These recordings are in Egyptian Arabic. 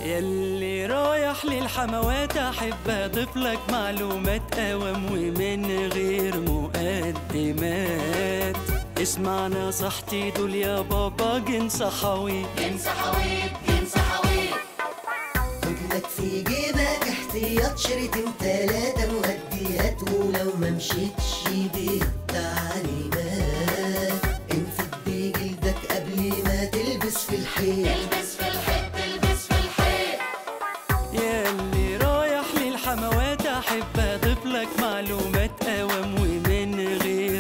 يلي رايح للحموات احب اضيف لك معلومات اوام ومن غير مقدمات اسمع نصيحتي دول يا بابا جنس حوي جنس حويط جنس حويط خدلك في جيبك احتياط شريطين تلاتة مهديات ولو ما مشيتش بالتعليمات انفد بجلدك قبل ما تلبس في الحيط تلبس في الحيط تلبس في الحيط يلي رايح للحموات احب اضيف لك معلومات اوام ومن غير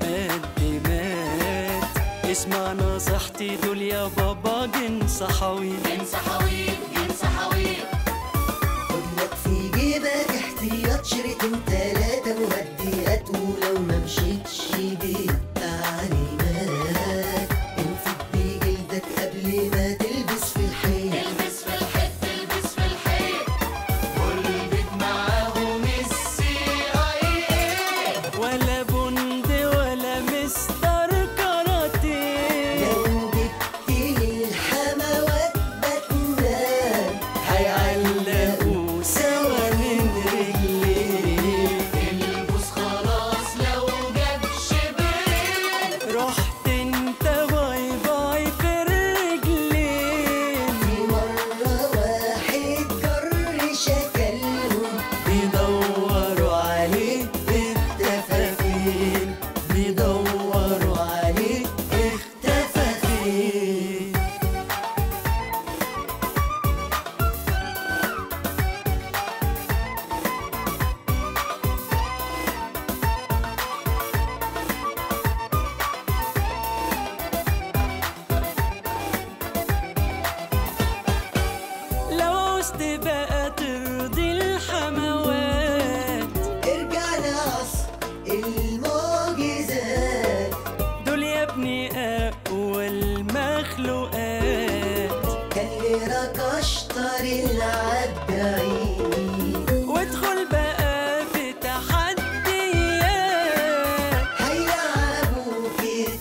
مقدمات اسمع نصيحتي دول يا بابا جنس حوي جنس حويط جنس حويط خدلك في جيبك احتياط شريطين تلاتة مهديات ولو ما مشيتش بالتعليمات انفد بجلدك قبل ما تلبس في الحيط تلبس في الحيط تلبس في الحيط والبيت معاهم السي اي اي ولا بند ولا مستر كاراتيه لو جبت الحموات بتنام هيعلقوا سوا من رجليك البوس خلاص لو جاب شبرين رحت انت باي باي في الرجلين في مرة واحد جر شكلهم بيدوروا عليه اختفى فين بيدوروا عليه اختفى فين لو عوزت بقى ترضي الحموات ارجع لعصر المعجزات دول يا ابني اقوى المخلوقات كان ليرك اشطر العداعين وادخل بقى في تحديات هيلعبوك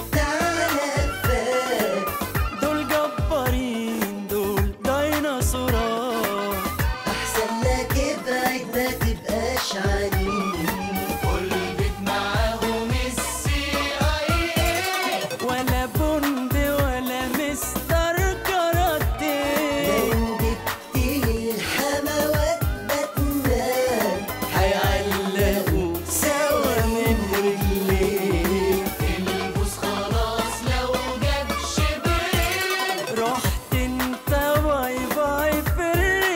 التعلفات دول جبارين دول ديناصورات احسن لك ابعد ما تبقاش عنيد والبيت معاهم السي اي اي ولا بند ولا مستر كاراتيه لو جبت الحموات بتنام هيعلقوا سوا من رجليك البوس خلاص لو جاب شبرين رحت انت باي باي في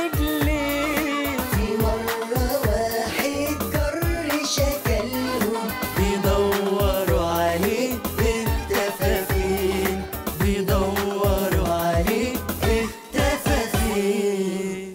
الرجلين في مرة واحد جر شكلهم بيدوروا عليه اختفى فين بيدوروا عليه اختفى فين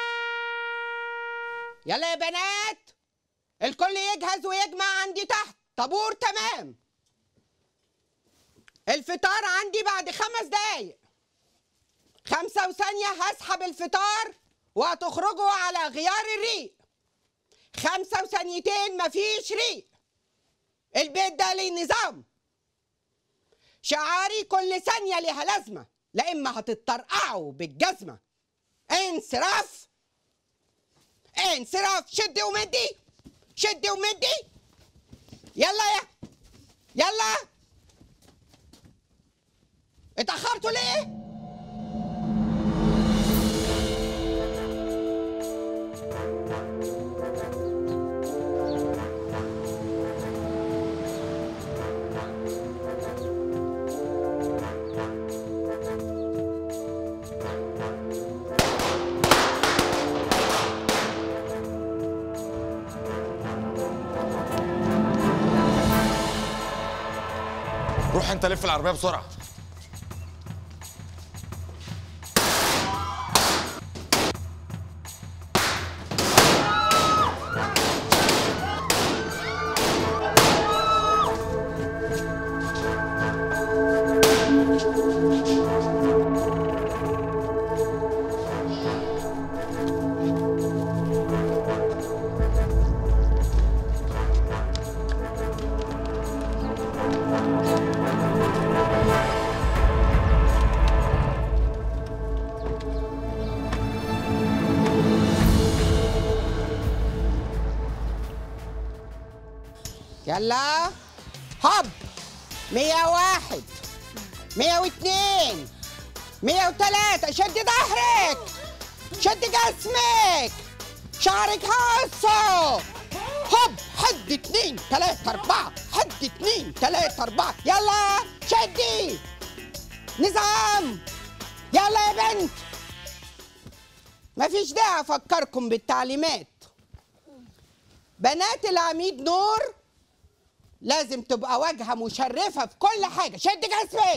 يلا يا بنات الكل يجهز ويجمع عندي تحت طابور تمام الفطار عندي بعد خمس دقايق خمسة وثانية هسحب الفطار وهتخرجوا على غيار الريق خمسة وثانيتين مفيش ريق البيت ده ليه نظام شعاري كل ثانية ليها لازمة لا إما هتتطرقعوا بالجزمة انصراف انصراف شد ومدي شد ومدي يلا يا يلا اتأخرتوا ليه؟ روح انت لف العربيه بسرعه يلا هب 101 102 103 شد ظهرك شد جسمك شعرك هصه هب حد اتنين تلاتة أربعة حد اتنين تلاتة أربعة يلا شدي نظام يلا يا بنت مفيش داعي أفكركم بالتعليمات بنات العميد نور لازم تبقى واجهة مشرفة في كل حاجة شد جسمك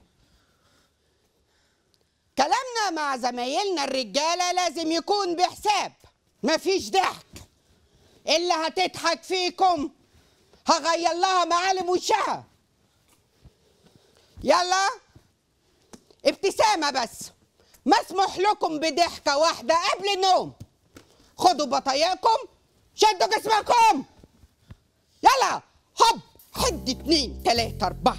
كلامنا مع زمايلنا الرجالة لازم يكون بحساب مفيش ضحك اللي هتضحك فيكم هغير لها معالم وشها يلا ابتسامة بس مسموح لكم بضحكة واحدة قبل النوم خدوا بطايقكم شدوا جسمكم يلا هب حد اتنين تلاتة أربعة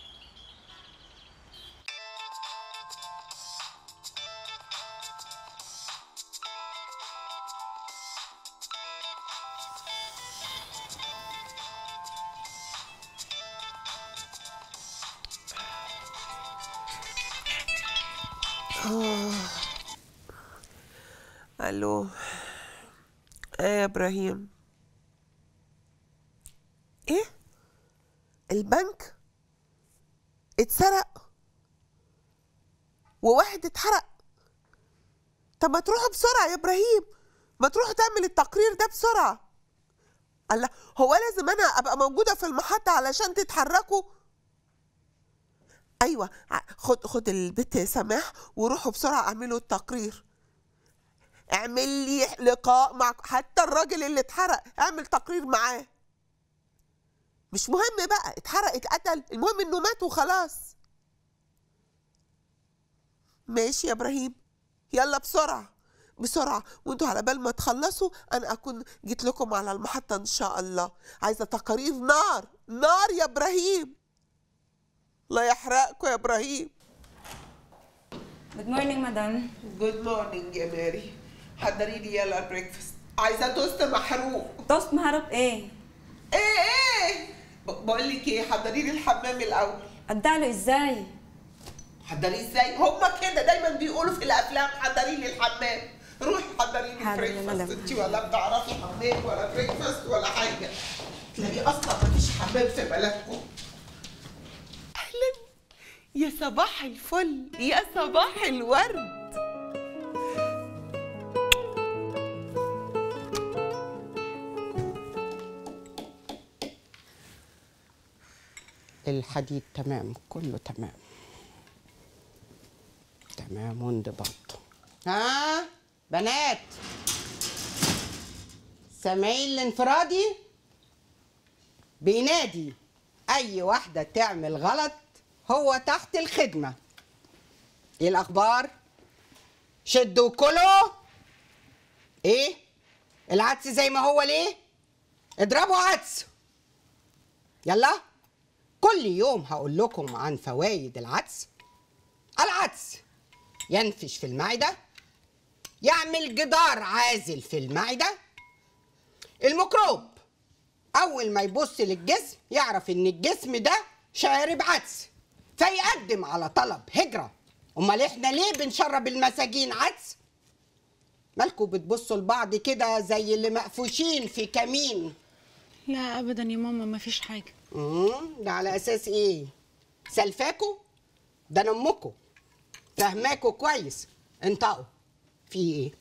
الو ايه يا ابراهيم ايه البنك اتسرق وواحد اتحرق طب ما تروحوا بسرعة يا ابراهيم ما تروحوا تعمل التقرير ده بسرعة الله هو لازم انا ابقى موجودة في المحطة علشان تتحركوا ايوه ع- خد خد البت سماح وروحوا بسرعة اعملوا التقرير اعمل لي لقاء مع حتى الراجل اللي اتحرق اعمل تقرير معاه مش مهم بقى اتحرق اتقتل المهم انه مات وخلاص ماشي يا ابراهيم يلا بسرعة بسرعة وانتوا على بال ما تخلصوا انا اكون جيت لكم على المحطة ان شاء الله عايزة تقارير نار نار يا ابراهيم الله يحرقكم يا ابراهيم Good morning, madam. جود مورنينج يا ماري حضري لي يلا البريكفاست عايزة توست محروق توست مهرب ايه؟ ايه ايه ب- بقول لك ايه حضري لي الحمام الاول ادعله ازاي؟ حضري ازاي هما كده دايما بيقولوا في الافلام حضري لي الحمام روحي حضري لي حاضر يا البريكفاست مدام. انت ولا بتعرفي حمام ولا بريكفاست ولا حاجه تلاقي اصلا مفيش حمام في بلدكم اهلا يا صباح الفل يا صباح الورد الحديد تمام كله تمام تمام وانضباط ها بنات سامعين الانفرادي بينادي اي واحده تعمل غلط هو تحت الخدمه ايه الاخبار شدوا كله ايه العدس زي ما هو ليه اضربوا عدس يلا كل يوم هقول لكم عن فوائد العدس العدس ينفش في المعده يعمل جدار عازل في المعده الميكروب اول ما يبص للجسم يعرف ان الجسم ده شارب عدس فيقدم على طلب هجره امال احنا ليه بنشرب المساجين عدس مالكوا بتبصوا لبعض كده زي اللي مقفوشين في كمين لا ابدا يا ماما ما فيش حاجه امم ده على اساس ايه سلفاكوا ده انا امكوا فهماكوا كويس انطقوا في ايه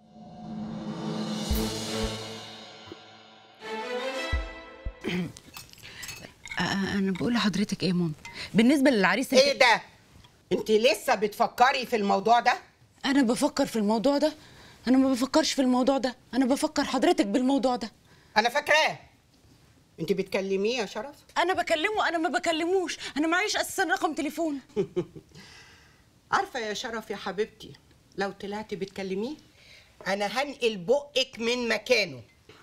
انا بقول لحضرتك ايه يا ماما بالنسبه للعريس اللي- ايه ده انت لسه بتفكري في الموضوع ده انا بفكر في الموضوع ده انا ما بفكرش في الموضوع ده انا بفكر حضرتك بالموضوع ده انا فاكراه انت بتكلميه يا شرف انا بكلمه انا ما بكلموش انا معيش اساسا رقم تليفون عارفه يا شرف يا حبيبتي لو طلعتي بتكلميه انا هنقل بقك من مكانه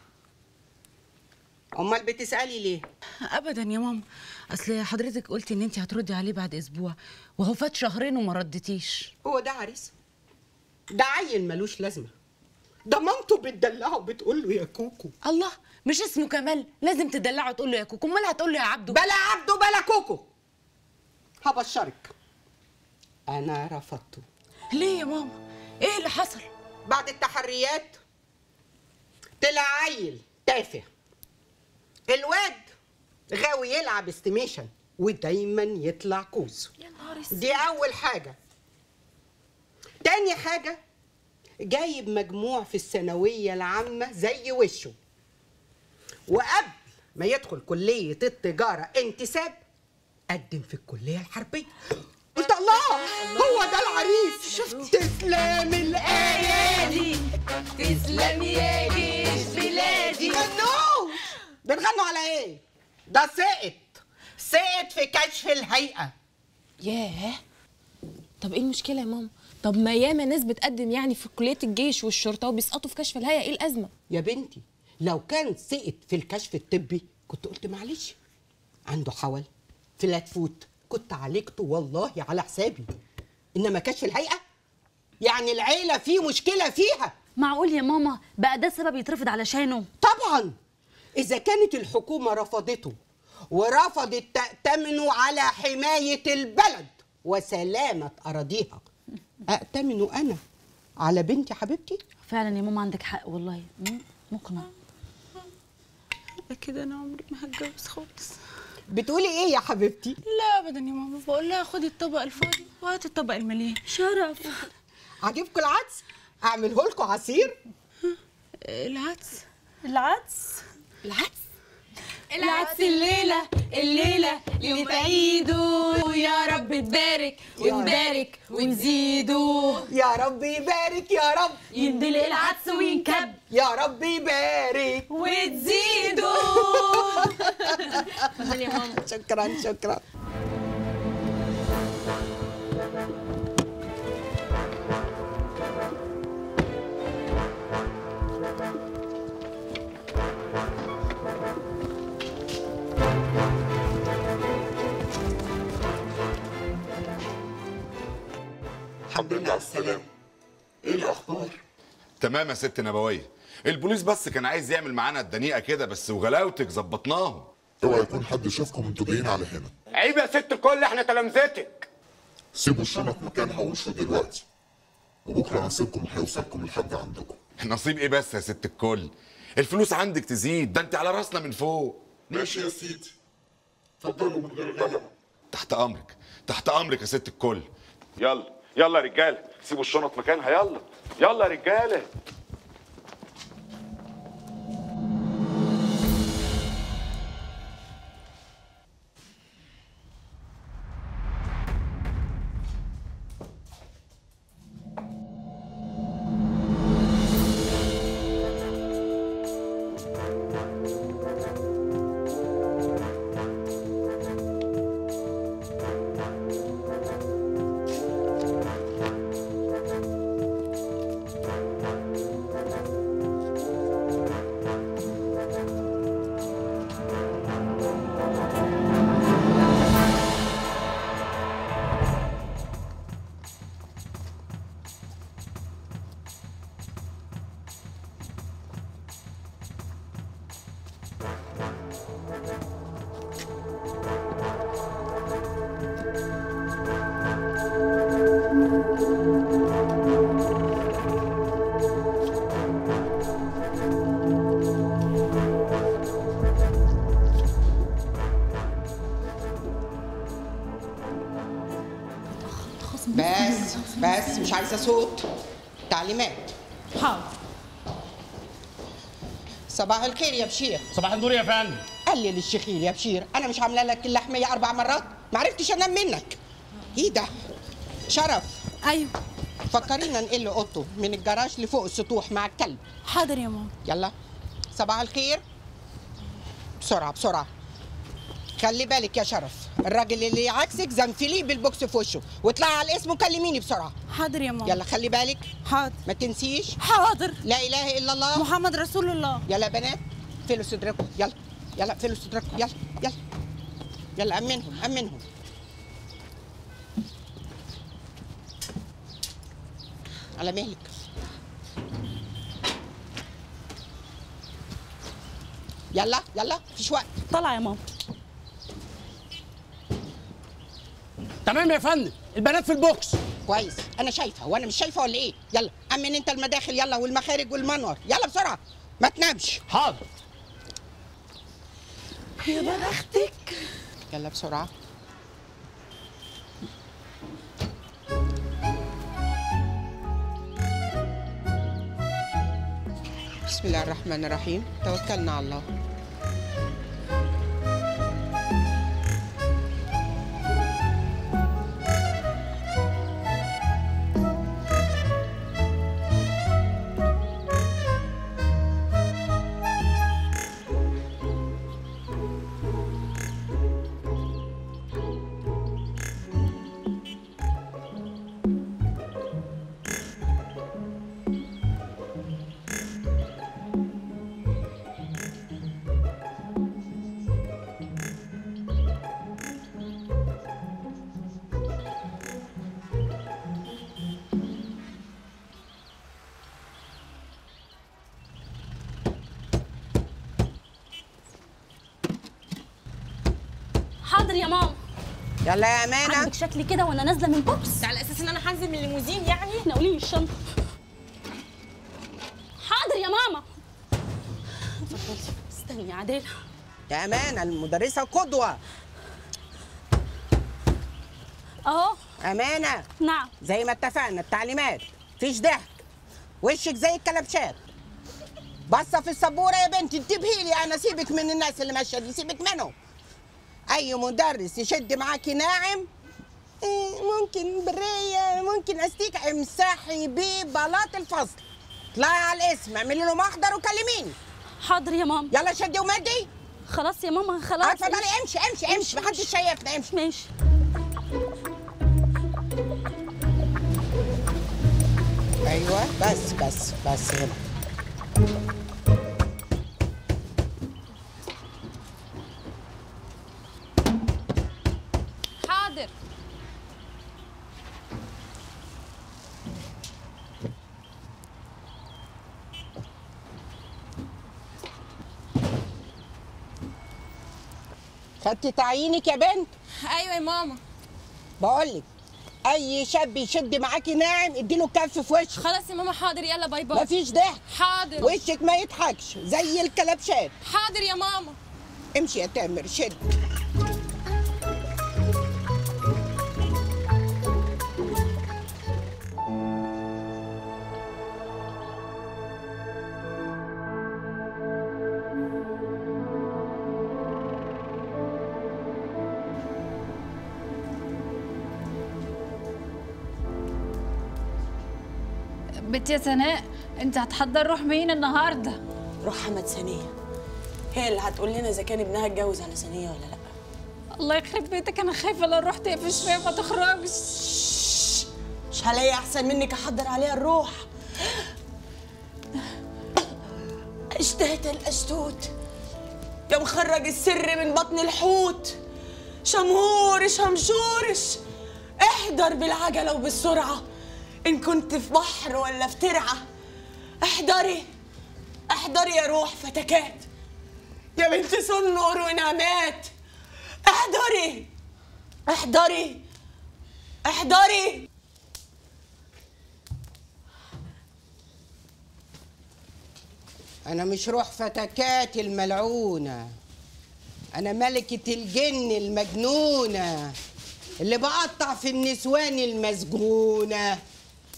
امال بتسالي ليه ابدا يا ماما اصل حضرتك قلتي ان انت هتردي عليه بعد اسبوع وهو فات شهرين وما ردتيش هو ده عريس ده عيل ملوش لازمه ده مامته بتدلعه وبتقول له يا كوكو الله مش اسمه كمال لازم تدلعه تقول له يا كوكو امال هتقول له يا عبده بلا عبده بلا كوكو هبشرك انا رفضته ليه يا ماما ايه اللي حصل بعد التحريات طلع عيل تافه الواد غاوي يلعب استيميشن ودايما يطلع كوز يا نهار دي اول حاجه تاني حاجه جايب مجموع في الثانويه العامه زي وشه وقبل ما يدخل كليه التجاره انتساب قدم في الكليه الحربيه قلت الله هو ده العريس شفت تسلم الايادي تسلم يا جيش بلادي غنوا بنغنوا على ايه ده سقط سقط في كشف الهيئه ياه طب ايه المشكلة يا ماما؟ طب ما ياما ناس بتقدم يعني في كلية الجيش والشرطة وبيسقطوا في كشف الهيئة ايه الأزمة؟ يا بنتي لو كان سقط في الكشف الطبي كنت قلت معلش عنده حول فلات فوت كنت عالجته والله على حسابي انما كشف الهيئه يعني العيله في مشكله فيها معقول يا ماما بقى ده سبب يترفض علشانه طبعا اذا كانت الحكومه رفضته ورفضت تأتمنه على حمايه البلد وسلامه اراضيها أأتمنه انا على بنتي حبيبتي فعلا يا ماما عندك حق والله مم، مقنع كده انا عمري ما هتجوز خالص بتقولي ايه يا حبيبتي لا ابدا يا ماما بقول لها خدي الطبق الفاضي وهاتي الطبق المليان شرف عجبكم العدس اعمله لكم عصير العدس العدس العدس العدس الليلة الليلة يوم عيده يا رب تبارك ونبارك ونزيده يا رب يبارك يا رب يندلق العدس وينكب يا رب يبارك وتزيده شكرا شكرا الحمد لله على السلامة ايه الاخبار تمام يا ست نبويه البوليس بس كان عايز يعمل معانا الدنيئه كده بس وغلاوتك ظبطناهم اوعى يكون حد شافكم انتوا جايين على هنا عيب يا ست الكل احنا تلامذتك سيبوا الشنط مكانها ومشوا دلوقتي وبكره نصيبكم هيوصلكم لحد عندكم نصيب ايه بس يا ست الكل الفلوس عندك تزيد ده انت على راسنا من فوق ماشي يا سيدي اتفضلوا من غير غلبة تحت امرك تحت امرك يا ست الكل يلا يلا يا رجاله سيبوا الشنط مكانها يلا يلا يا رجاله بس مش عايزه صوت تعليمات حاضر صباح الخير يا بشير صباح النور يا فندم قلل الشخير يا بشير انا مش عامله لك اللحميه اربع مرات ما عرفتش انام منك ايه ده شرف ايوه فكرينا نقل اوضته من الجراج لفوق السطوح مع الكلب حاضر يا ماما يلا صباح الخير بسرعه بسرعه خلي بالك يا شرف الراجل اللي عكسك زنفليه بالبوكس في وشه واطلعي على الاسم وكلميني بسرعه حاضر يا ماما يلا خلي بالك حاضر ما تنسيش حاضر لا اله الا الله محمد رسول الله يلا يا بنات فلوا صدركم يلا يلا فلوا صدركم يلا يلا يلا امنهم امنهم على مهلك يلا يلا مفيش وقت طلع يا ماما تمام يا فندم البنات في البوكس كويس انا شايفه وانا مش شايفه ولا ايه يلا امن انت المداخل يلا والمخارج والمنور يلا بسرعه ما تنامش حاضر يا بختك يلا بسرعه بسم الله الرحمن الرحيم توكلنا على الله حاضر يا ماما يلا يا امانه عندك شكلي كده وانا نازله من البوكس على اساس ان انا هنزل من الليموزين يعني ناولي لي الشنطه حاضر يا ماما اتفضلي استني يا عديله يا امانه المدرسه قدوه اهو امانه نعم زي ما اتفقنا التعليمات فيش ضحك وشك زي الكلبشات بصه في السبوره يا بنتي انتبهي لي انا سيبك من الناس اللي ماشيه دي سيبك منهم اي مدرس يشد معاكي ناعم إيه، ممكن بريه ممكن استيك امسحي بيه بلاط الفصل اطلعي على الاسم اعملي له محضر وكلميني حاضر يا ماما يلا شدي ومدي خلاص يا ماما خلاص اتفضلي امشي امشي امشي محدش شايفنا امشي ماشي ايوه بس بس بس هنا حاضر خدتي تعيينك يا بنت ايوه يا ماما بقولك اي شاب يشد معاكي ناعم اديله كف في وشك خلاص يا ماما حاضر يلا باي باي مفيش ضحك حاضر وشك ما يضحكش زي الكلبشات حاضر يا ماما امشي يا تامر شد بنت يا سناء انت هتحضر روح مين النهارده روح حمد ثانية هي اللي هتقول لنا إذا كان ابنها اتجوز على ثانية ولا لأ الله يخرب بيتك انا خايفه لو رحت تقفش فيا ما تخرجش مش هلاقي أحسن منك أحضر عليها الروح اشتهت الأشتوت يا مخرج السر من بطن الحوت شمهورش همشورش احضر بالعجلة وبالسرعة إن كنت في بحر ولا في ترعة احضري احضري يا روح فتكات يا بنت سنور ونعمات احضري احضري احضري انا مش روح فتكات الملعونه انا ملكه الجن المجنونه اللي بقطع في النسوان المسجونه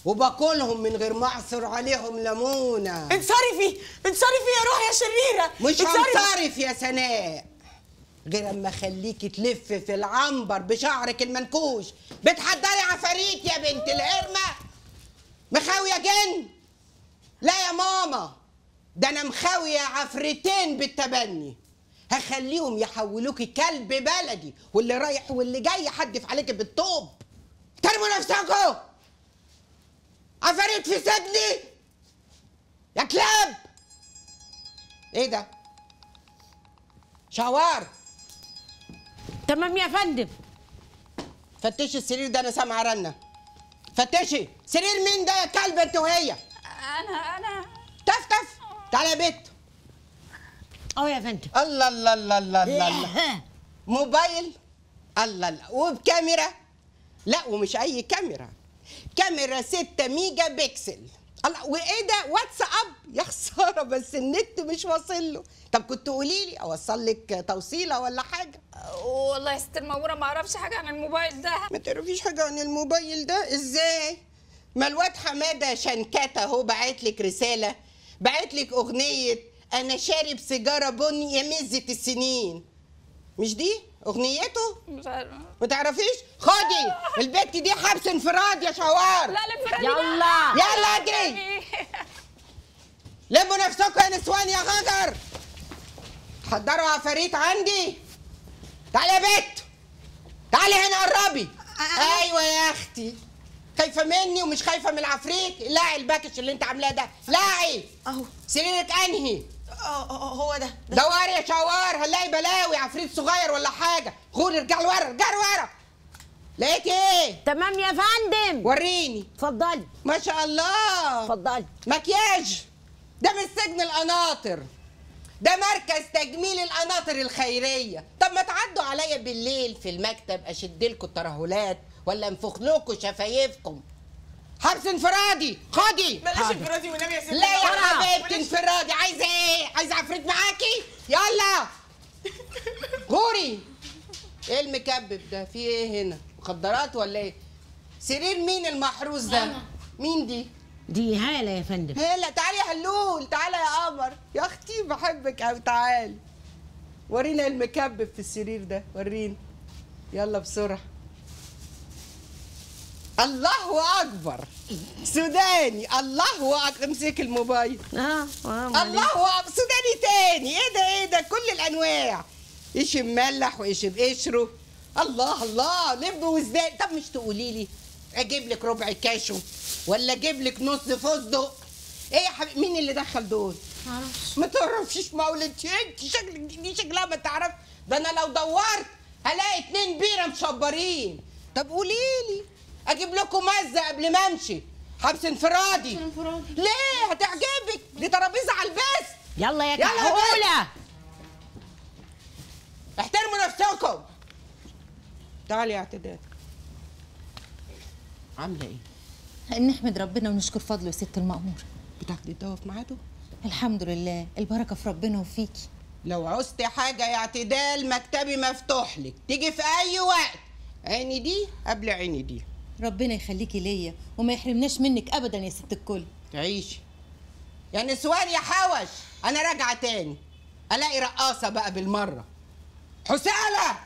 وباكلهم من غير ما اعصر عليهم ليمونه انصرفي انصرفي يا روح يا شريره مش انصرفي. هنصرف يا سناء غير اما اخليكي تلف في العنبر بشعرك المنكوش بتحضري عفاريت يا بنت القرمه مخاويه جن لا يا ماما ده انا مخاويه عفرتين بالتبني هخليهم يحولوكي كلب بلدي واللي رايح واللي جاي يحدف عليكي بالطوب ترموا نفسكم عفاريت في سجني يا كلاب ايه ده شوار تمام يا فندم فتشي السرير ده انا سامعه رنه فتشي سرير مين ده يا كلب انت وهي انا انا تف تف تعالى يا بت اه يا فندم الله الله الله الله الله, الله. موبايل الله الله وبكاميرا لا ومش اي كاميرا كاميرا 6 ميجا بكسل الله وايه ده واتساب يا خساره بس النت مش واصل له طب كنت قولي لي اوصل لك توصيله ولا حاجه والله يا ست الماموره ما اعرفش حاجه عن الموبايل ده ما تعرفيش حاجه عن الموبايل ده ازاي ما الواد حماده شنكات اهو بعت لك رساله بعت لك اغنيه انا شارب سيجاره بني يا مزه السنين مش دي اغنيته مش عارفه ما تعرفيش خدي البت دي حبس انفراد يا شوار لا الانفراد يلا. يلا اجري لموا نفسكم يا نسوان يا غجر حضروا عفاريت عندي تعالي يا بت تعالي هنا قربي ايوه يا اختي خايفه مني ومش خايفه من العفريت لاعي الباكش اللي انت عاملاه ده لاعي اهو سريرك انهي اه آه، هو ده دوري يا شوار هنلاقي بلاوي عفريت صغير ولا حاجه غور ارجع لورا ارجع لورا لقيت ايه تمام يا فندم وريني اتفضلي ما شاء الله اتفضلي مكياج ده مش سجن القناطر ده مركز تجميل القناطر الخيريه طب ما تعدوا عليا بالليل في المكتب اشد لكم الترهلات ولا انفخ لكم شفايفكم حبس انفرادي خدي بلاش حاضر. انفرادي والنبي يا ست لا يا المامورة. حبيبتي انفرادي عايزه ايه عايزه عفريت معاكي يلا غوري ايه المكبب ده في ايه هنا مخدرات ولا ايه سرير مين المحروس ده مين دي دي هالة يا فندم هلا تعالي يا هلول تعالى يا قمر يا اختي بحبك قوي تعالي ورينا المكبب في السرير ده ورينا يلا بسرعه الله اكبر سوداني الله اكبر امسك الموبايل اه الله اكبر سوداني تاني ايه ده ايه ده كل الانواع ايش مملح وايش بقشره الله الله لب وزدان طب مش تقولي لي اجيب لك ربع كاشو ولا اجيب لك نص فستق ايه يا حبيبي مين اللي دخل دول معرفش ما تعرفيش مولد انت شكلك دي دي شكلها ما تعرف ده انا لو دورت هلاقي اتنين بيره مشبرين طب قولي لي اجيب لكم مزه قبل ما امشي حبس انفرادي ليه هتعجبك دي ترابيزه على البس يلا يا يلا يا كحولة احترموا نفسكم تعالي يا اعتدال عامله ايه نحمد ربنا ونشكر فضله يا ست المأمور بتاخدي الدواء في ميعاده الحمد لله البركة في ربنا وفيكي لو عوزتي حاجه يا اعتدال مكتبي مفتوح لك تيجي في اي وقت عيني دي قبل عيني دي ربنا يخليكي ليا وما يحرمناش منك أبدا يا ست الكل تعيشي يا نسوان يا حوش انا راجعه تاني الاقي رقاصه بقى بالمره حسالة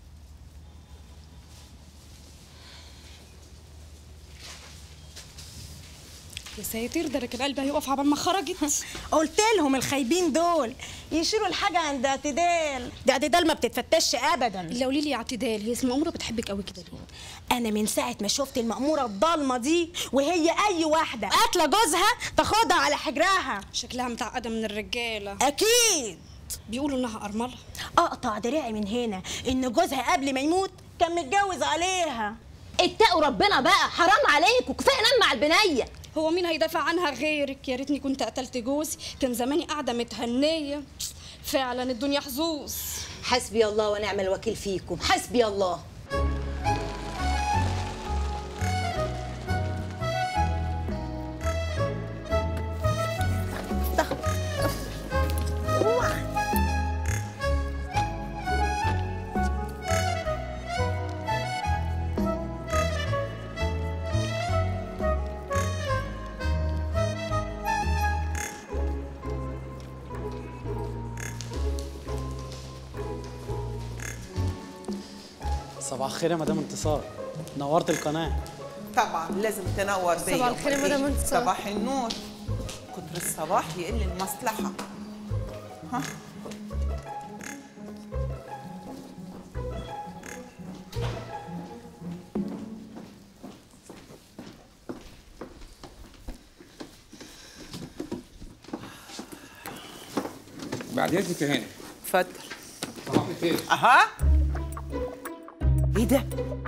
يا سيطير ده راكب قلبي هيقف عبال ما خرجت قلت لهم الخايبين دول يشيلوا الحاجه عند اعتدال ده اعتدال ما بتتفتش ابدا اللي قولي لي يا اعتدال هي اسم المأمورة بتحبك قوي كده ليه؟ انا من ساعه ما شفت المأموره الضلمه دي وهي اي واحده قاتله جوزها تاخدها على حجرها شكلها متعقدة من الرجالة اكيد بيقولوا انها أرملة اقطع دراعي من هنا ان جوزها قبل ما يموت كان متجوز عليها اتقوا ربنا بقى حرام عليكم كفايه نام مع البنيه هو مين هيدافع عنها غيرك يا ريتني كنت قتلت جوزي كان زماني قاعدة متهنية فعلا الدنيا حظوظ حسبي الله ونعم الوكيل فيكم حسبي الله صباح الخير يا مدام انتصار نورت القناه طبعا لازم تنور بيا صباح الخير يا أمال مدام إيه؟ انتصار. صباح النور كتر الصباح يقل المصلحة ها بعد اذنك يا هاني اتفضل صباح الخير اها ايه ده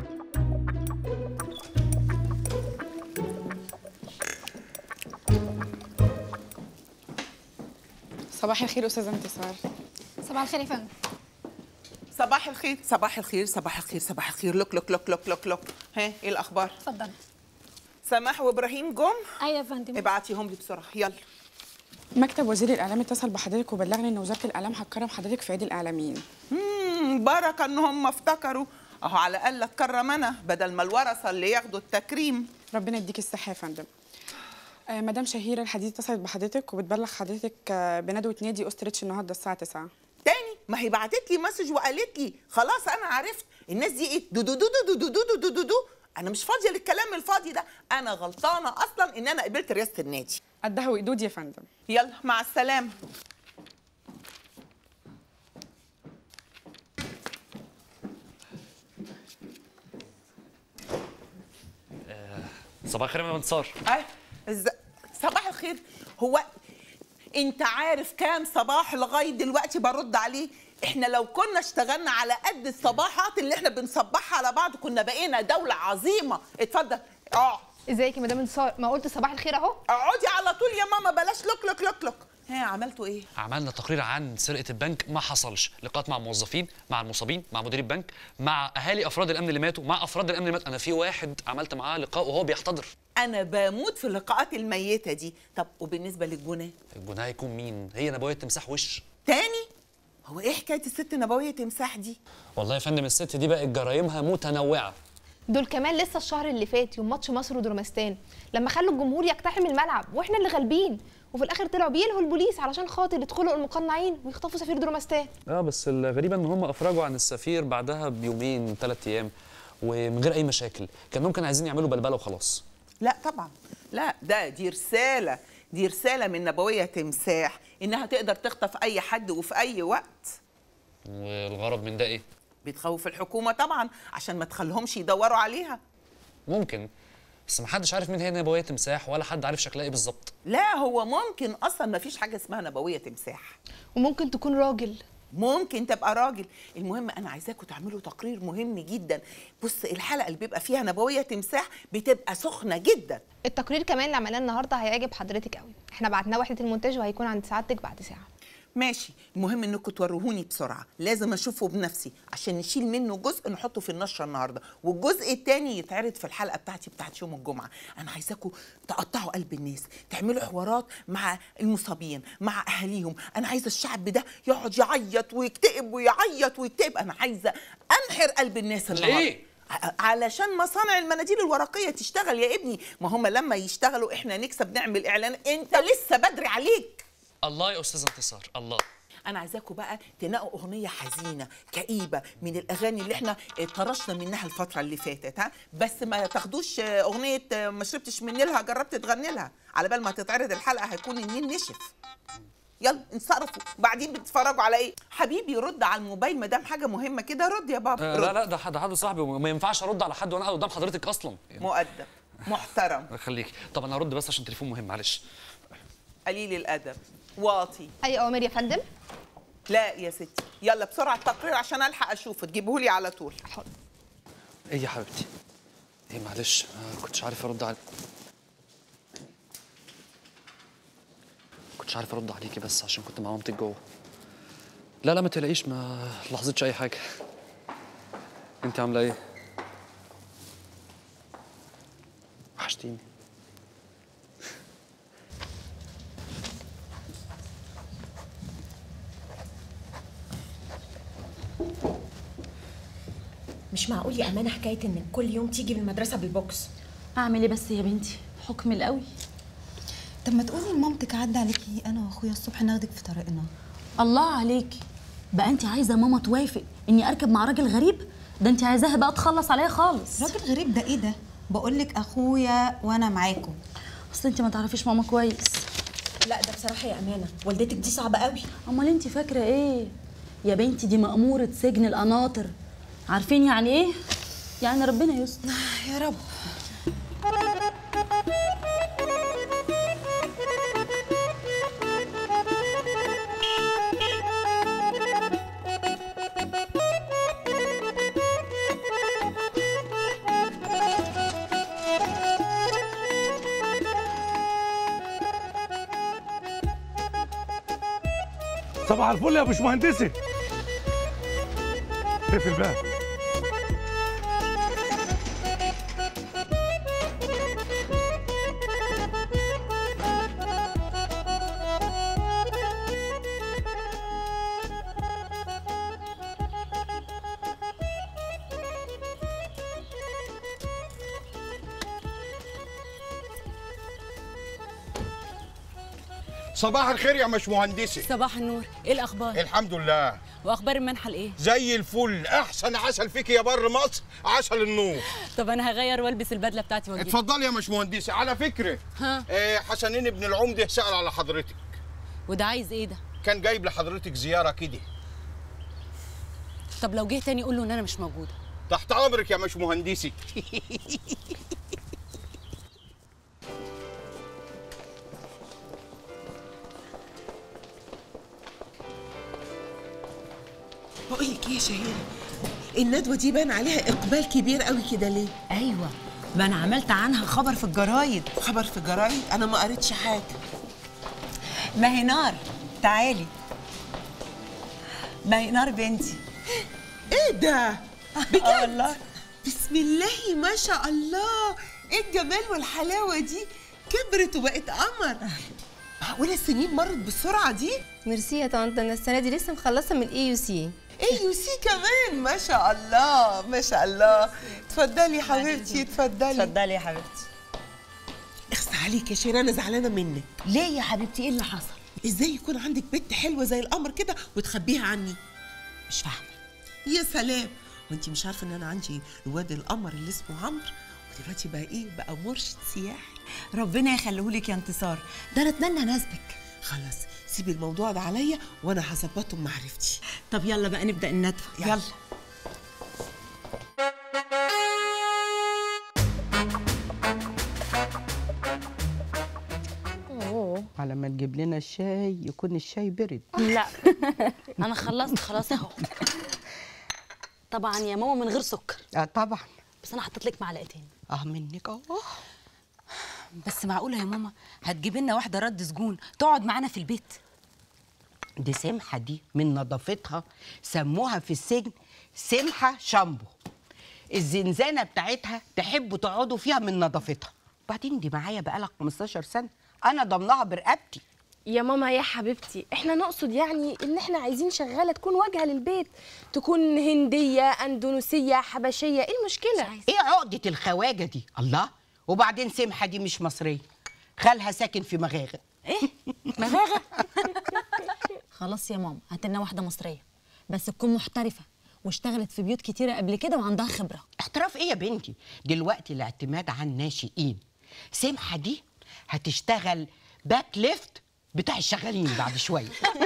صباح الخير استاذه انتصار صباح الخير يا فندم صباح الخير صباح الخير صباح الخير صباح الخير لوك لوك لوك لوك لوك لوك ها ايه الاخبار اتفضل سماح وابراهيم جم ايوه يا فندم ابعتيهم لي بسرعه يلا مكتب وزير الاعلام اتصل بحضرتك وبلغني ان وزاره الاعلام هتكرم حضرتك في عيد الاعلاميين امم بركه ان هم افتكروا اهو على الاقل اتكرم انا بدل ما الورثه اللي ياخدوا التكريم ربنا يديك الصحه يا فندم آه مدام شهيره الحديد اتصلت بحضرتك وبتبلغ حضرتك آه بندوه نادي اوستريتش النهارده الساعه 9 تاني ما هي بعتت لي مسج وقالت لي خلاص انا عرفت الناس دي ايه دو دو دو دو دو دو دو دو دو دو انا مش فاضيه للكلام الفاضي ده انا غلطانه اصلا ان انا قبلت رئاسه النادي قدها وقدود يا فندم يلا مع السلامه صباح الخير يا مدام انتصار أي إز... صباح الخير هو انت عارف كام صباح لغايه دلوقتي برد عليه احنا لو كنا اشتغلنا على قد الصباحات اللي احنا بنصبحها على بعض كنا بقينا دوله عظيمه اتفضل اقعد ازيك يا مدام انتصار ما قلت صباح الخير اهو اقعدي على طول يا ماما بلاش لوك لوك لوك لوك ها عملتوا ايه عملنا تقرير عن سرقه البنك ما حصلش لقاءات مع موظفين مع المصابين مع مدير البنك مع اهالي افراد الامن اللي ماتوا مع افراد الامن اللي ماتوا انا في واحد عملت معاه لقاء وهو بيحتضر انا بموت في اللقاءات الميته دي طب وبالنسبه للجناه الجناه هيكون مين هي نبويه تمساح وش تاني هو ايه حكايه الست نبويه تمساح دي والله يا فندم الست دي بقت جرايمها متنوعه دول كمان لسه الشهر اللي فات يوم ماتش مصر ودرمستان لما خلوا الجمهور يقتحم الملعب واحنا اللي غالبين وفي الاخر طلعوا بيلهوا البوليس علشان خاطر يدخلوا المقنعين ويخطفوا سفير درمستان اه بس الغريبه ان هم افرجوا عن السفير بعدها بيومين ثلاث ايام ومن غير اي مشاكل كان ممكن عايزين يعملوا بلبله وخلاص لا طبعا لا ده دي رساله دي رساله من نبويه تمساح انها تقدر تخطف اي حد وفي اي وقت والغرض من ده ايه بتخوف الحكومه طبعا عشان ما تخليهمش يدوروا عليها ممكن بس محدش عارف مين هي نبويه تمساح ولا حد عارف شكلها ايه بالظبط لا هو ممكن اصلا ما فيش حاجه اسمها نبويه تمساح وممكن تكون راجل ممكن تبقى راجل المهم انا عايزاكم تعملوا تقرير مهم جدا بص الحلقه اللي بيبقى فيها نبويه تمساح بتبقى سخنه جدا التقرير كمان اللي عملناه النهارده هيعجب حضرتك قوي احنا بعتناه وحده المونتاج وهيكون عند سعادتك بعد ساعه ماشي المهم انكم توروهوني بسرعه لازم اشوفه بنفسي عشان نشيل منه جزء نحطه في النشره النهارده والجزء التاني يتعرض في الحلقه بتاعتي بتاعت يوم الجمعه انا عايزاكم تقطعوا قلب الناس تعملوا حوارات مع المصابين مع اهاليهم انا عايزه الشعب ده يقعد يعيط ويكتئب ويعيط ويكتئب انا عايزه انحر قلب الناس النهارده ليه؟ ع- علشان مصانع المناديل الورقيه تشتغل يا ابني ما هم لما يشتغلوا احنا نكسب نعمل اعلان انت لسه بدري عليك الله يا استاذ انتصار الله انا عايزاكم بقى تنقوا اغنيه حزينه كئيبه من الاغاني اللي احنا طرشنا منها الفتره اللي فاتت ها بس ما تاخدوش اغنيه ما شربتش من نيلها جربت تغني لها على بال ما تتعرض الحلقه هيكون النيل نشف يلا انصرفوا بعدين بتتفرجوا على ايه حبيبي رد على الموبايل ما دام حاجه مهمه كده رد يا بابا آه رد. لا لا ده حد حد صاحبي وما ينفعش ارد على حد وانا قاعد قدام حضرتك اصلا مؤدب محترم خليك طب انا هرد بس عشان تليفون مهم معلش قليل الادب واطي اي اوامر يا فندم لا يا ستي يلا بسرعه التقرير عشان الحق اشوفه تجيبهولي على طول ايه يا حبيبتي ايه معلش ما كنتش عارف ارد عليك كنتش عارف ارد عليكي بس عشان كنت مع مامتك جوه لا لا ما تقلقيش ما لاحظتش اي حاجه انت عامله ايه وحشتيني مش معقول يا امانه حكايه انك كل يوم تيجي من المدرسه بالبوكس اعمل ايه بس يا بنتي حكم القوي طب ما تقولي لمامتك عدى عليكي انا واخويا الصبح ناخدك في طريقنا الله عليكي بقى انت عايزه ماما توافق اني اركب مع راجل غريب ده انت عايزاها بقى تخلص عليا خالص راجل غريب ده ايه ده بقول لك اخويا وانا معاكم اصل انت ما تعرفيش ماما كويس لا ده بصراحه يا امانه والدتك دي صعبه قوي امال انت فاكره ايه يا بنتي دي مأمورة سجن القناطر عارفين يعني ايه يعني ربنا يستر يا رب صباح الفل يا باشمهندسي اقفل الباب صباح الخير يا مش مهندسي صباح النور ايه الاخبار الحمد لله واخبار المنحه ايه زي الفل احسن عسل فيك يا بر مصر عسل النور طب انا هغير والبس البدله بتاعتي واجي اتفضلي يا مش مهندسي على فكره ها آه حسنين ابن العمده سأل على حضرتك وده عايز ايه ده كان جايب لحضرتك زياره كده طب لو جه تاني قول له ان انا مش موجوده تحت امرك يا مش مهندسي بقول لك ايه يا شهيره الندوه دي بان عليها اقبال كبير قوي كده ليه ايوه ما انا عملت عنها خبر في الجرايد خبر في الجرايد انا ما قريتش حاجه ما هي نار تعالي ما هي نار بنتي ايه ده بجد والله بسم الله ما شاء الله ايه الجمال والحلاوه دي كبرت وبقت قمر معقوله السنين مرت بالسرعه دي ميرسي يا طنط انا السنه دي لسه مخلصه من الاي يو سي اي يو سي كمان ما شاء الله ما شاء الله اتفضلي يا حبيبتي اتفضلي اتفضلي يا حبيبتي اخس عليك يا شيرين انا زعلانه منك ليه يا حبيبتي ايه اللي حصل ازاي يكون عندك بنت حلوه زي القمر كده وتخبيها عني مش فاهمه يا سلام وانت مش عارفه ان انا عندي الواد القمر اللي اسمه عمرو ودلوقتي بقى ايه بقى مرشد سياحي ربنا يخليهولك يا انتصار ده انا اتمنى اناسبك خلاص سيبي الموضوع ده عليا وانا هظبطه بمعرفتي طب يلا بقى نبدا الندوه يلا, يلا. على ما تجيب لنا الشاي يكون الشاي برد لا انا خلصت خلاص اهو طبعا يا ماما من غير سكر اه طبعا بس انا حطيت لك معلقتين اه منك اه بس معقوله يا ماما هتجيب لنا واحده رد سجون تقعد معانا في البيت دي سمحه دي من نظافتها سموها في السجن سمحه شامبو الزنزانه بتاعتها تحبوا تقعدوا فيها من نظافتها وبعدين دي معايا بقالها 15 سنه انا ضمنها برقبتي يا ماما يا حبيبتي احنا نقصد يعني ان احنا عايزين شغاله تكون واجهه للبيت تكون هنديه اندونيسيه حبشيه ايه المشكله ايه عقده الخواجه دي الله وبعدين سمحه دي مش مصريه خالها ساكن في مغاغه ايه مغاغه خلاص يا ماما هات لنا واحده مصريه بس تكون محترفه واشتغلت في بيوت كتيره قبل كده وعندها خبره احتراف ايه يا بنتي دلوقتي الاعتماد على الناشئين سمحه دي هتشتغل باك ليفت بتاع الشغالين بعد شويه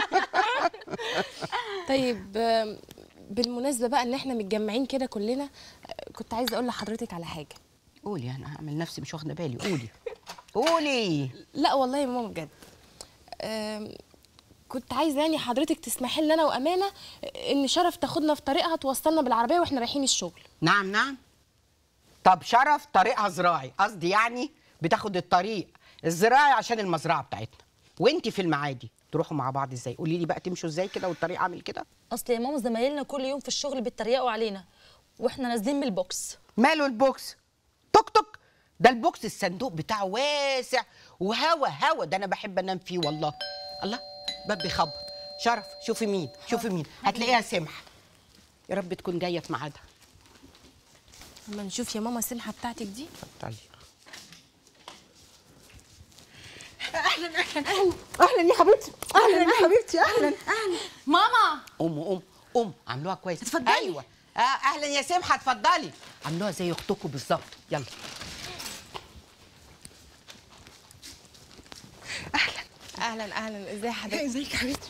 طيب آم، بالمناسبه بقى ان احنا متجمعين كده كلنا آه، كنت عايزه اقول لحضرتك على حاجه قولي انا هعمل نفسي مش واخده بالي قولي قولي لا والله يا ماما بجد آم، كنت عايزه يعني حضرتك تسمحي لنا انا وامانه ان شرف تاخدنا في طريقها توصلنا بالعربيه واحنا رايحين الشغل نعم نعم طب شرف طريقها زراعي قصدي يعني بتاخد الطريق الزراعي عشان المزرعه بتاعتنا وانتي في المعادي تروحوا مع بعض ازاي قولي لي بقى تمشوا ازاي كده والطريق عامل كده اصل يا ماما زمايلنا كل يوم في الشغل بيتريقوا علينا واحنا نازلين من البوكس ماله البوكس توك توك ده البوكس الصندوق بتاعه واسع وهوا هوا ده انا بحب انام فيه والله الله باب بيخبط شرف شوفي مين شوفي مين هتلاقيها سمحه يا رب تكون جايه في ميعادها اما نشوف يا ماما السمحه بتاعتك دي طيب اهلا اهلا اهلا اهلا يا حبيبتي اهلا يا حبيبتي اهلا ماما قوم قوم قوم عملوها كويس اتفضلي. ايوه آه اهلا يا سمحه اتفضلي عملوها زي اختكم بالظبط يلا اهلا اهلا ازي حضرتك ازيك يا حبيبتي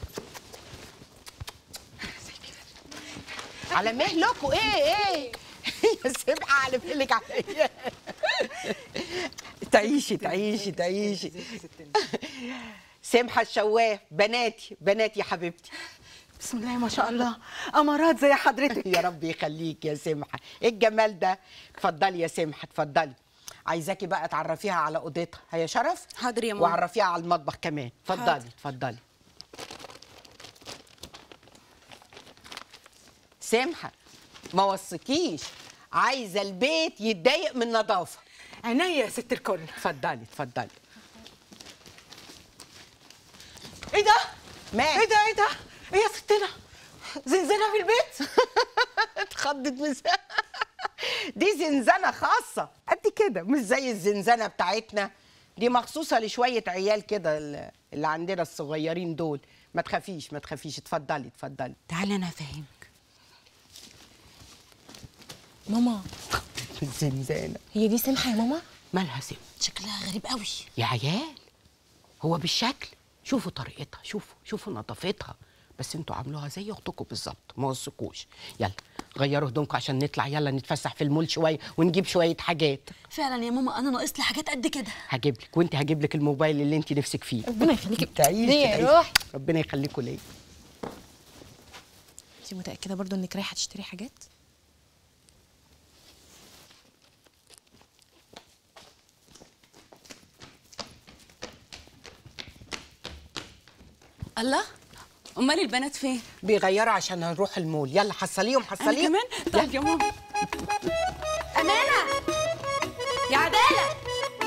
على مهلكوا ايه ايه يا سمحه على مهلك عليا تعيشي تعيشي تعيشي سمحه الشواف بناتي بناتي يا حبيبتي بسم الله ما شاء الله امارات زي حضرتك يا رب يخليك يا سمحه ايه الجمال ده اتفضلي يا سمحه اتفضلي عايزاكي بقى تعرفيها على اوضتها هي شرف حاضر يا ماما. وعرفيها على المطبخ كمان اتفضلي حاضر. اتفضلي سمحه ما وصكيش عايزه البيت يتضايق من النظافه عينيا يا ست الكل اتفضلي اتفضلي ايه ده مال ايه ده ايه ده ايه يا ستنا زنزانه في البيت اتخضت من دي زنزانه خاصه قد كده مش زي الزنزانه بتاعتنا دي مخصوصه لشويه عيال كده ال- اللي عندنا الصغيرين دول ما تخافيش ما تخافيش اتفضلي اتفضلي تعالي انا افهمك ماما الزنزانه هي دي سمحه يا ماما مالها سم شكلها غريب قوي يا عيال هو بالشكل شوفوا طريقتها شوفوا شوفوا نظافتها بس انتوا عاملوها زي اختكم بالظبط ما وثقوش يلا غيروا هدومكم عشان نطلع يلا نتفسح في المول شويه ونجيب شويه حاجات فعلا يا ماما انا ناقص لي حاجات قد كده هجيب لك وانت هجيب لك الموبايل اللي انت نفسك فيه ربنا يخليكي تعيشي ليه يا تعيشي. روح؟ ربنا يخليكوا ليا انت متاكده برضو انك رايحه تشتري حاجات الله امال البنات فين بيغيروا عشان هنروح المول يلا حصليهم انا حصليهم كمان طيب يا ماما امانه يا عداله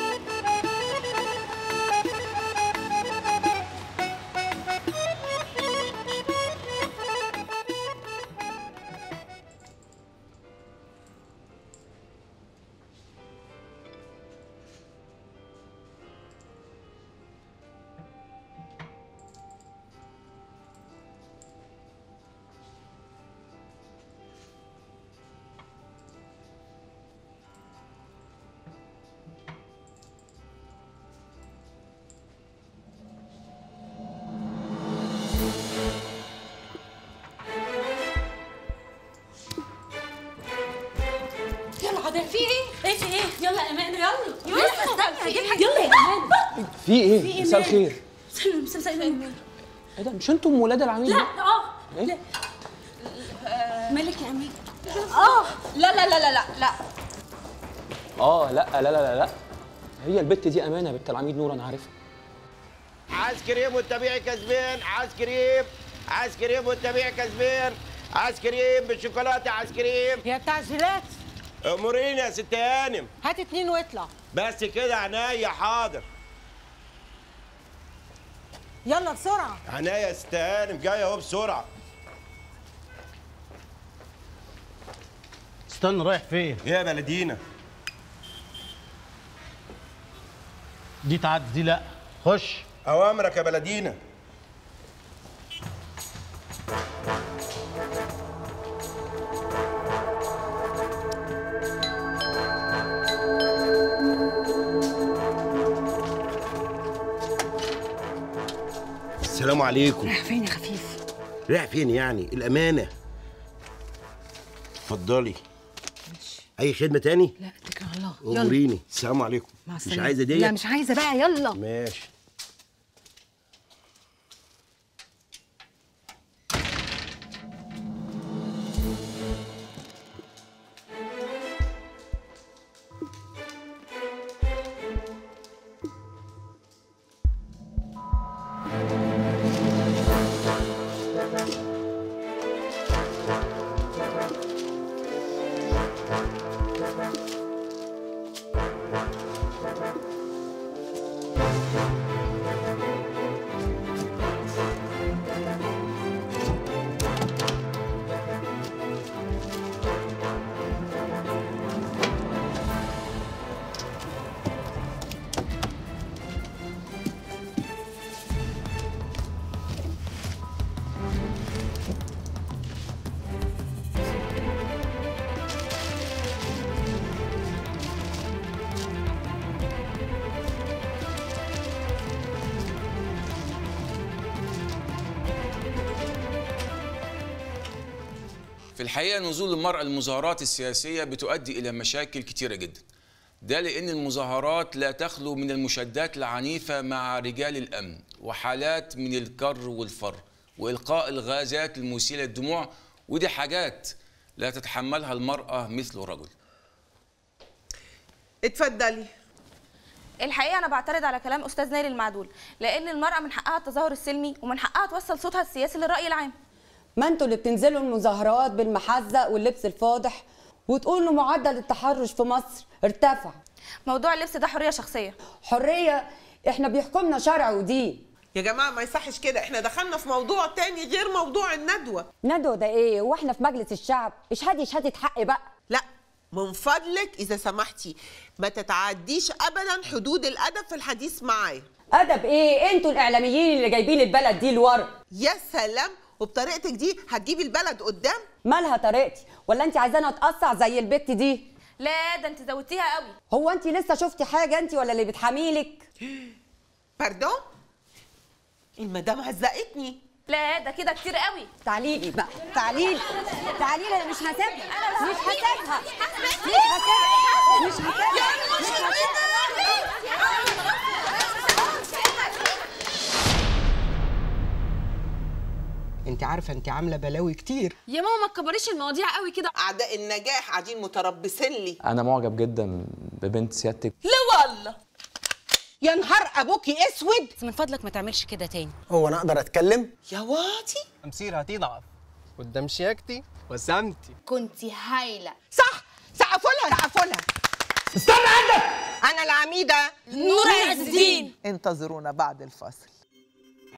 يلا عداله في ايه ايه في ايه يلا يا امانه يلا يلا استني هجيب حاجه يلا يا امانه في ايه؟ في إيه مساء مال؟ الخير سلم سلم سلم ايه ده مش انتم ولاد العميل لا ده؟ اه إيه؟ لا مالك يا امين اه لا لا لا لا لا لا اه لا لا لا لا لا هي البت دي امانه بنت العميد نور انا عارفها عايز كريم والطبيعي كسبان عايز كريم عايز كريم والطبيعي كسبان عايز كريم بالشوكولاته عايز كريم يا بتاع الجيلات اموريني يا ست هانم هات اتنين واطلع بس كده عينيا حاضر يلا بسرعه عينيا يا ست هانم جاي اهو بسرعه استنى رايح فين ايه يا بلدينا دي تعدي دي لا خش اوامرك يا بلدينا السلام عليكم رايح فين يا خفيف رايح فين يعني الامانه اتفضلي اي خدمه تاني لا اتكل على الله يلا اموريني السلام عليكم مع مش السلامه عايزه دي لا مش عايزه بقى يلا ماشي في الحقيقة نزول المرأة المظاهرات السياسية بتؤدي إلى مشاكل كتيرة جدا ده لأن المظاهرات لا تخلو من المشادات العنيفة مع رجال الأمن وحالات من الكر والفر وإلقاء الغازات المسيلة للدموع ودي حاجات لا تتحملها المرأة مثل الرجل اتفضلي الحقيقه انا بعترض على كلام استاذ نايل المعدول لان المراه من حقها التظاهر السلمي ومن حقها توصل صوتها السياسي للراي العام ما انتوا اللي بتنزلوا المظاهرات بالمحزق واللبس الفاضح وتقولوا معدل التحرش في مصر ارتفع موضوع اللبس ده حريه شخصيه حريه احنا بيحكمنا شرع ودين يا جماعه ما يصحش كده احنا دخلنا في موضوع تاني غير موضوع الندوه ندوه ده ايه واحنا في مجلس الشعب اشهدي شهاده حق بقى لا من فضلك اذا سمحتي ما تتعديش ابدا حدود الادب في الحديث معايا ادب ايه انتوا الاعلاميين اللي جايبين البلد دي لورا يا سلام وبطريقتك دي هتجيبي البلد قدام مالها طريقتي ولا انت عايزانا اتقصع زي البت دي لا ده انت زودتيها قوي هو انت لسه شفتي حاجه انت ولا اللي بتحاميلك باردون المدام هزقتني لا ده كده كتير قوي تعالي لي بقى تعالي لي تعالي لي انا مش هسيبها مش هسيبها مش هسيبها مش هسيبها مش انت عارفه انت عامله بلاوي كتير يا ماما ما تكبريش المواضيع قوي كده اعداء النجاح قاعدين متربصين لي انا معجب جدا ببنت سيادتك لا والله يا نهار ابوكي اسود من فضلك ما تعملش كده تاني هو انا اقدر اتكلم يا واطي تمثيل هتضعف قدام شياكتي وسامتي كنت هايله صح سقفوا لها سقفوا لها استنى عندك انا العميده نور عز الدين انتظرونا بعد الفاصل